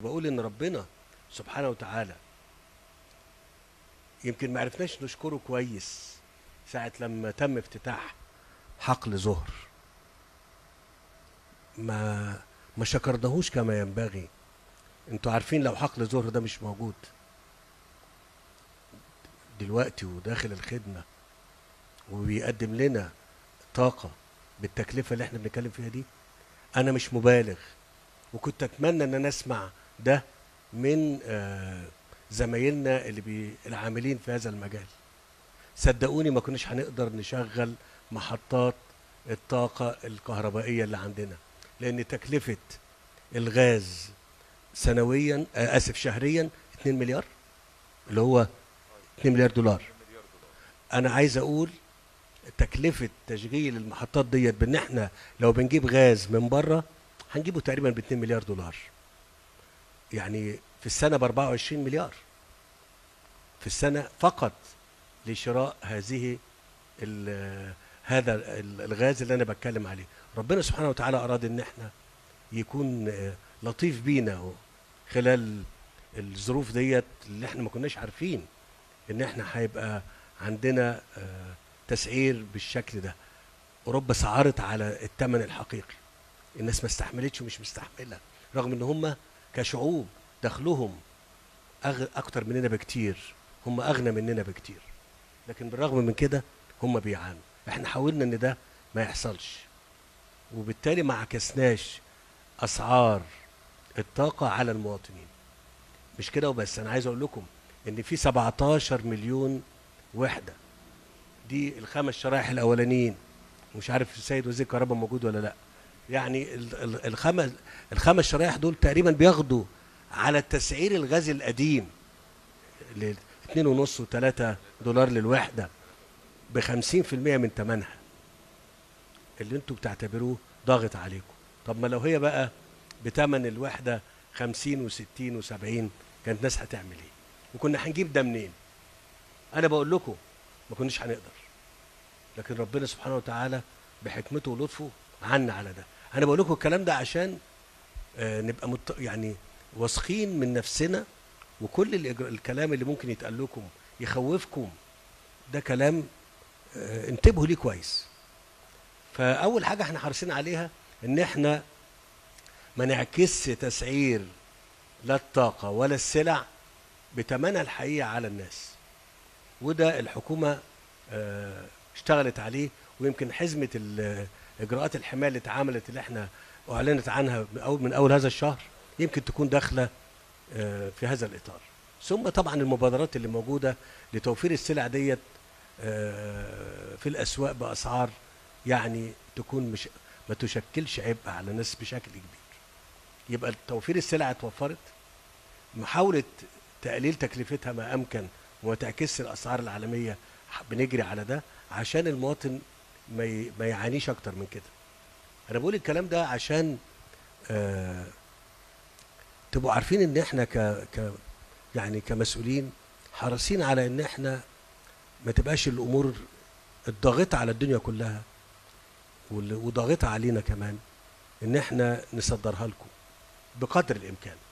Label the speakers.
Speaker 1: بقول ان ربنا سبحانه وتعالى يمكن ما عرفناش نشكره كويس ساعة لما تم افتتاح حقل زهر ما ما شكرناهوش كما ينبغي انتوا عارفين لو حقل زهر ده مش موجود دلوقتي وداخل الخدمة وبيقدم لنا طاقة بالتكلفة اللي احنا بنتكلم فيها دي انا مش مبالغ وكنت اتمنى ان انا اسمع ده من آه، زمايلنا اللي بي العاملين في هذا المجال صدقوني ما كناش هنقدر نشغل محطات الطاقة الكهربائية اللي عندنا لأن تكلفة الغاز سنويا آه، آسف شهريا 2 مليار اللي هو 2 مليار دولار أنا عايز أقول تكلفة تشغيل المحطات ديت بإن إحنا لو بنجيب غاز من بره هنجيبه تقريبا ب 2 مليار دولار يعني في السنة ب 24 مليار في السنة فقط لشراء هذه ال- هذا ال- الغاز اللي انا بتكلم عليه ربنا سبحانه وتعالى اراد ان احنا يكون آه، لطيف بينا هو خلال الظروف ديت اللي احنا ما كناش عارفين ان احنا هيبقى عندنا آه، تسعير بالشكل ده اوروبا سعرت على الثمن الحقيقي الناس ما استحملتش ومش مستحمله رغم ان هم كشعوب دخلهم أغ... اكتر مننا بكتير هم اغنى مننا بكتير لكن بالرغم من كده هم بيعانوا احنا حاولنا ان ده ما يحصلش وبالتالي ما عكسناش اسعار الطاقه على المواطنين مش كده وبس انا عايز اقول لكم ان في 17 مليون وحده دي الخمس شرائح الاولانيين مش عارف السيد وزير الكهرباء موجود ولا لا يعني ال- ال- الخمس الخمس شرائح دول تقريبا بياخدوا على التسعير الغاز القديم ل 2.5 و3 دولار للوحده ب 50% من ثمنها اللي انتوا بتعتبروه ضاغط عليكم طب ما لو هي بقى بثمن الوحده 50 و60 و70 كانت الناس هتعمل ايه وكنا هنجيب ده منين انا بقول لكم ما كناش هنقدر لكن ربنا سبحانه وتعالى بحكمته ولطفه عنا على ده انا بقول لكم الكلام ده عشان آه نبقى مت... يعني واثقين من نفسنا وكل الإجر... الكلام اللي ممكن يتقال لكم يخوفكم ده كلام آه انتبهوا ليه كويس فاول حاجه احنا حريصين عليها ان احنا ما نعكسش تسعير لا الطاقه ولا السلع بثمنها الحقيقي على الناس وده الحكومه آه، اشتغلت عليه ويمكن حزمه ال- اجراءات الحمايه اللي اتعملت اللي احنا اعلنت عنها من اول من اول هذا الشهر يمكن تكون داخله آه، في هذا الاطار ثم طبعا المبادرات اللي موجوده لتوفير السلع ديت آه، في الاسواق باسعار يعني تكون مش ما تشكلش عبء على الناس بشكل كبير يبقى توفير السلع اتوفرت محاوله تقليل تكلفتها ما امكن وما تعكسش الاسعار العالميه ح- بنجري على ده عشان المواطن ما ي- ما يعانيش اكتر من كده انا بقول الكلام ده عشان آه تبقوا عارفين ان احنا ك ك يعني كمسؤولين حريصين على ان احنا ما تبقاش الامور الضاغطه على الدنيا كلها وال- وضاغطه علينا كمان ان احنا نصدرها لكم بقدر الامكان